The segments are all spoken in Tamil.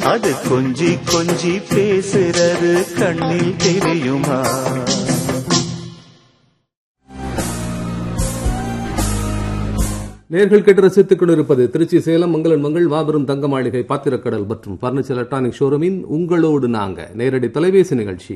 அது கொஞ்சி கொஞ்சி பேசுறது கண்ணில் தெரியுமா நேர்கள் கேட்டு ரசித்துக் கொண்டிருப்பது திருச்சி சேலம் மங்களன் மங்கள் மாபெரும் தங்க மாளிகை பாத்திரக்கடல் மற்றும் பர்னிச்சர் எலக்ட்ரானிக் ஷோரூமின் உங்களோடு நாங்க நேரடி தொலைபேசி நிகழ்ச்சி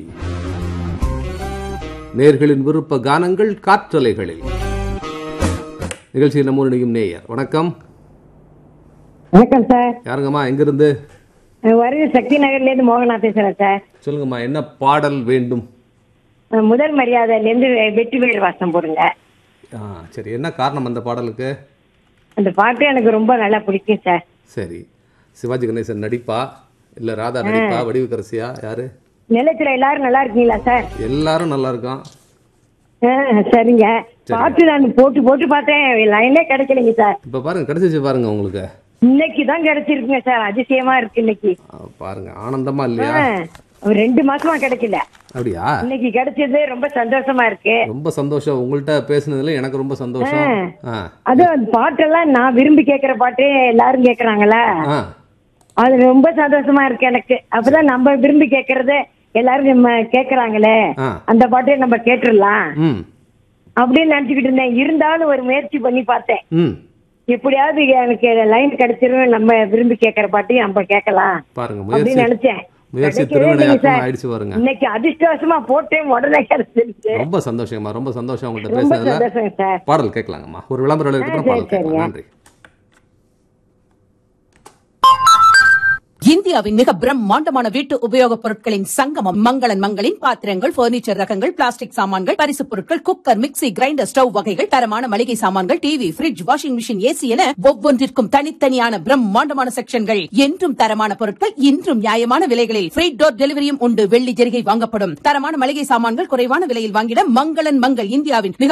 நேர்களின் விருப்ப கானங்கள் காற்றலைகளில் நிகழ்ச்சியில் நம்ம இணையும் நேயர் வணக்கம் வணக்கம் சார் யாருங்கம்மா எங்கிருந்து வருது சக்தி நகர்ல இருந்து மோகனா பேசுறேன் சார் சொல்லுங்கம்மா என்ன பாடல் வேண்டும் அஹ் முதல் மரியாதையில இருந்து வெற்றி வேல் வாசம் போடுங்க ஆ சரி என்ன காரணம் அந்த பாடலுக்கு அந்த பாட்டு எனக்கு ரொம்ப நல்லா பிடிக்கும் சார் சரி சிவாஜி கணேசன் நடிப்பா இல்ல ராதா நடிப்பா வடிவுக்கரசியா யாரு நிலத்துல எல்லாரும் நல்லா இருக்கீங்களா சார் எல்லாரும் நல்லா இருக்கான் அஹ் சரிங்க பாட்டு நான் போட்டு போட்டு பார்த்தேன் லைனே கிடைக்கலைங்க சார் இப்ப பாருங்க கிடைச்சிச்சு பாருங்க உங்களுக்கு இன்னைக்கு தான் கிடைச்சிருக்குங்க சார் அதிசயமா இருக்கு இன்னைக்கு ஆ, பாருங்க ஆனந்தமா இல்லையா அஹ், ஒரு ரெண்டு மாசமா கிடைக்கல அப்படியா இன்னைக்கு கிடைச்சது ரொம்ப சந்தோஷமா இருக்கு ரொம்ப சந்தோஷம் உங்கள்கிட்ட பேசுனதுல எனக்கு ரொம்ப சந்தோஷம் ஆ அதுவும் அந்த பாட்டெல்லாம் நான் விரும்பி கேட்கிற பாட்டு எல்லாரும் கேக்குறாங்களா ஆ அது ரொம்ப சந்தோஷமா இருக்கு எனக்கு அப்பதான் நம்ம விரும்பி கேக்குறத எல்லாரும் நம்ம கேக்குறாங்களே ஆ. அந்த பாட்டை நம்ம கேட்டுடலாம் ம் அப்படின்னு நினைச்சுக்கிட்டு இருந்தேன் இருந்தாலும் ஒரு முயற்சி பண்ணி பார்த்தேன் ம் எப்படியாவது எனக்கு லைன் கிடைச்சிரும் நம்ம விரும்பி கேக்குற பாட்டையும் நம்ம கேட்கலாம் பாருங்க அப்படின்னு முயற்சி நினைச்சேன் முயற்சி கிடைக்கவே இல்லைங்க திருவினையாக்கம் சார். ஆயிடுச்சு பாருங்க இன்னைக்கு அதிர்ஷ்டவசமா போட்டேன் உடனே கிடைச்சிருச்சு ரொம்ப சந்தோஷங்கம்மா ரொம்ப சந்தோஷம் உங்கள்கிட்ட ரொம்ப பேசுனதுல சந்தோஷம் சார் பாடல் கேட்கலாங்கம்மா ஒரு விளம்பரம் எடுத்துட்டு ஆ, பாடல் சரி, கேட்கலாம் சரிங்க. நன்றி இந்தியாவின் மிக பிரம்மாண்டமான வீட்டு உபயோகப் பொருட்களின் சங்கமம் மங்களன் மங்களின் பாத்திரங்கள் பர்னிச்சர் ரகங்கள் பிளாஸ்டிக் சாமான்கள் பரிசுப் பொருட்கள் குக்கர் மிக்ஸி கிரைண்டர் ஸ்டவ் வகைகள் தரமான மளிகை சாமான்கள் TV fridge washing machine AC என ஒவ்வொன்றிற்கும் தனித்தனியான பிரம்மாண்டமான செக்ஷன்கள் என்றும் தரமான பொருட்கள் இன்றும் நியாயமான விலைகளில் ஃப்ரீ டோர் டெலிவரியும் உண்டு வெள்ளி ஜெரிகை வாங்கப்படும் தரமான மளிகை சாமான்கள் குறைவான விலையில் வாங்கிட மங்களன் மங்கள் இந்தியாவின் மிக